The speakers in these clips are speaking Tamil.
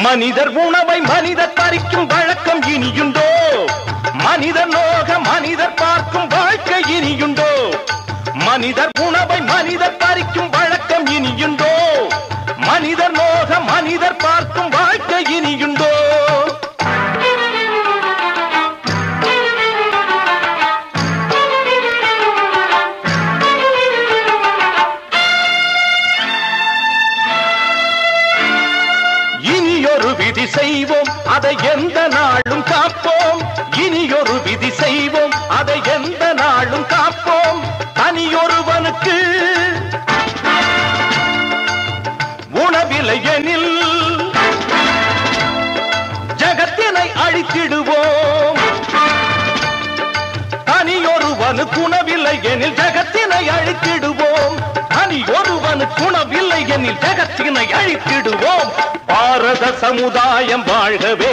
மனிதர் உணவை மனிதர் பறிக்கும் வழக்கம் இனியுண்டோ மனிதர் நோக மனிதர் பார்க்கும் வாழ்க்கை இனியுண்டோ மனிதர் உணவை மனிதர் பறிக்கும் வழக்கம் இனியுண்டோ மனிதர் நோக மனிதர் பார்க்கும் வாழ்க்கை இனியுண்டோ இனியொரு விதி செய்வோம் அதை எந்த நாளும் காப்போம் இனியொரு விதி செய்வோம் அதை எந்த நாளும் காப்போம் தனியொருவனுக்கு உணவில்லை எனில் ஜகத்தினை அழித்திடுவோம் தனியொருவனுக்கு உணவில்லை எனில் ஜகத்தினை அழித்திடுவோம் தனியொருவனுக்கு உணவில்லை எனில் ஜகத்தினை அழித்திடுவோம் பாரத சமுதாயம் வாழ்கவே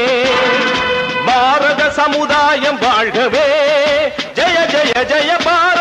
பாரத சமுதாயம் வாழ்கவே ஜெய ஜெய ஜெய பாரத